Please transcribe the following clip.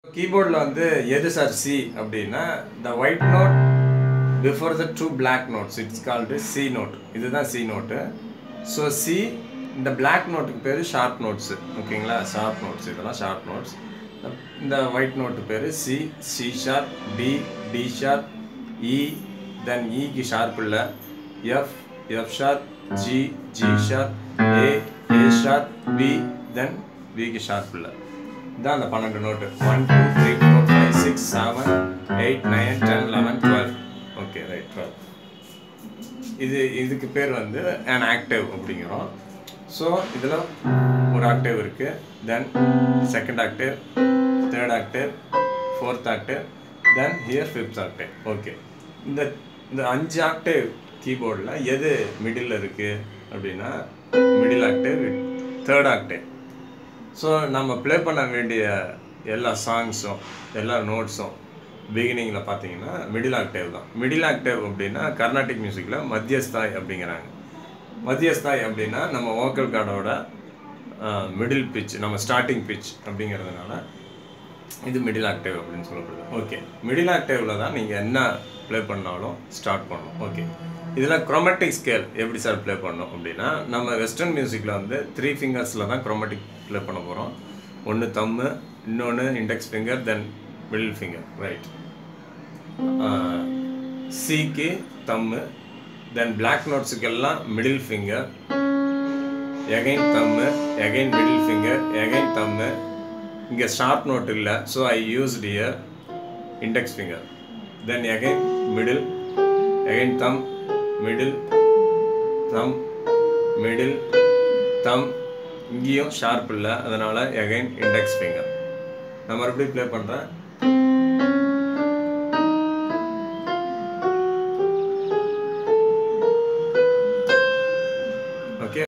கீபோர்டில் வந்து எது சார் சி அப்படின்னா the white note before the two black notes it's called C note இதுதான் சி நோட்டு ஸோ சி இந்த பிளாக் நோட்டுக்கு பேர் ஷார்ப் நோட்ஸு ஓகேங்களா ஷார்ப் நோட்ஸ் இதெல்லாம் ஷார்ப் நோட்ஸ் இந்த ஒயிட் நோட்டு பேர் C C sharp D D sharp E then இக்கு sharp இல்லை F F sharp G G sharp A A sharp B then பிக்கு ஷார்ப் இல்லை இதான் அந்த பன்னெண்டு note one two three four five six seven eight nine ten eleven twelve okay right twelve இது இதுக்கு பேர் வந்து an ஆக்டிவ் அப்படிங்கிறோம் ஸோ இதில் ஒரு ஆக்டிவ் இருக்குது then second active third active fourth active then here fifth active okay இந்த இந்த அஞ்சு ஆக்டிவ் கீபோர்டில் எது மிடில் இருக்குது அப்படின்னா middle active third active so நம்ம ப்ளே பண்ண வேண்டிய எல்லா சாங்ஸும் எல்லா நோட்ஸும் பிகினிங்கில் பார்த்தீங்கன்னா மிடில் ஆக்டேவ் தான் மிடில் ஆக்டேவ் அப்படின்னா கர்நாடிக் மியூசிக்கில் மத்தியஸ்தாய் அப்படிங்கிறாங்க மத்தியஸ்தாய் அப்படின்னா நம்ம வோக்கல் கார்டோட மிடில் பிச் நம்ம ஸ்டார்டிங் பிச் அப்படிங்கிறதுனால இது மிடில் ஆக்டேவ் அப்படின்னு சொல்லப்படுது ஓகே மிடில் ஆக்டேவில் தான் நீங்கள் என்ன ப்ளே பண்ணாலும் ஸ்டார்ட் பண்ணணும் ஓகே இதில் குரோமேட்டிக் ஸ்கேல் எப்படி சார் ப்ளே பண்ணணும் அப்படின்னா நம்ம வெஸ்டர்ன் மியூசிக்கில் வந்து த்ரீ ஃபிங்கர்ஸில் தான் குரோமேட்டிக் ப்ளே பண்ண போகிறோம் ஒன்று தம்மு இன்னொன்று index finger then middle finger right சிக்கு தம்மு தென் பிளாக் நோட்ஸுக்கெல்லாம் middle finger again thumb again middle finger again thumb இங்கே ஷார்ப் நோட் இல்லை so I used ear index finger then again middle again thumb middle thumb middle thumb இங்கேயும் sharp இல்லை அதனால் again index finger நான் மறுபடியும் play பண்ணுறேன்